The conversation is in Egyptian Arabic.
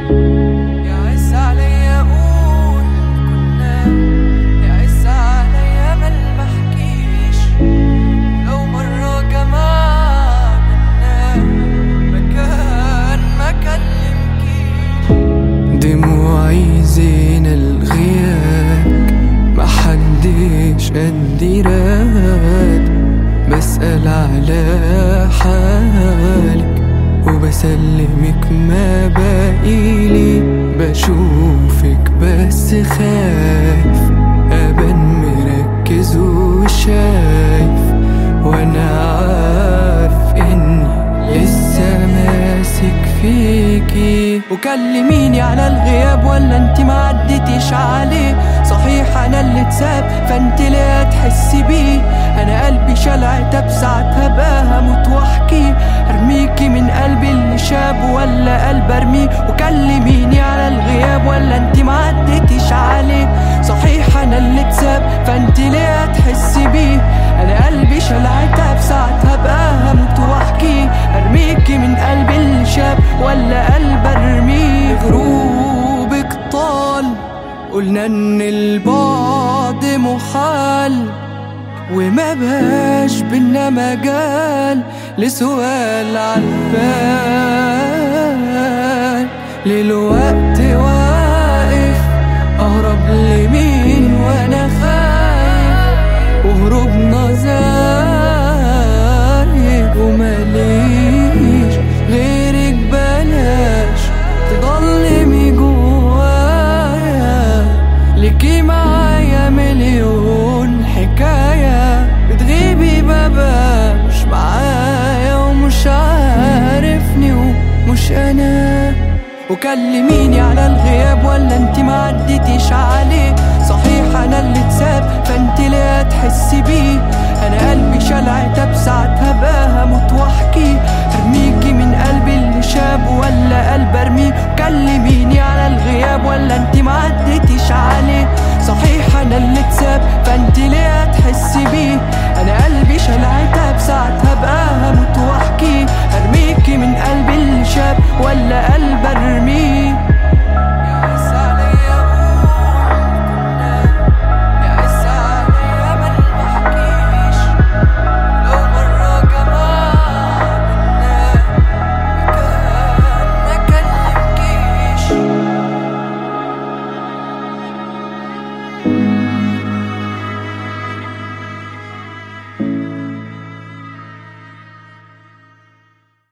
يعز عليا اقول كنا يعز عليا ملمح كيش لو مرة جمعنا مكان ما كلمكيش دموعي زين الغياب محدش قدي راد بسأل على حالك وبسلمك ما باقيلي بشوفك بس خايف أبان مركز وشايف وانا عارف اني لسه ماسك فيكي وكلميني على الغياب ولا انت ما عدتيش عليه صحيح انا اللي اتساب فانت ليه تحسي بيه انا قلبي شلعت بساعتها بقى هموت واحكي ارميكي من قلبي اللي شاب ولا قلب ارميه وكلميني على الغياب ولا انت ما عدتيش عليه صحيح انا اللي اتساب فانت ليه تحسي بيه انا قلبي شلعتها بساعتها بقى هموت واحكي ارميكي من قلبي اللي شاب ولا قلب ارميه غروبك طال قلنا ان البعد محال وما باش بينا مجال لسؤال عالبال للوقت واقف اهرب لمين وانا خايف وهروبنا زايد ومليش غيرك بلاش تضلمي جوايا ليكي معايا مليون حكاية بتغيبي بابا مش معايا ومش عارفني ومش انا وكلميني على الغياب ولا انت ما عدتيش عليه صحيح انا اللي اتساب فانت ليه تحسي بيه انا قلبي شلعت بساعتها بقى هموت واحكي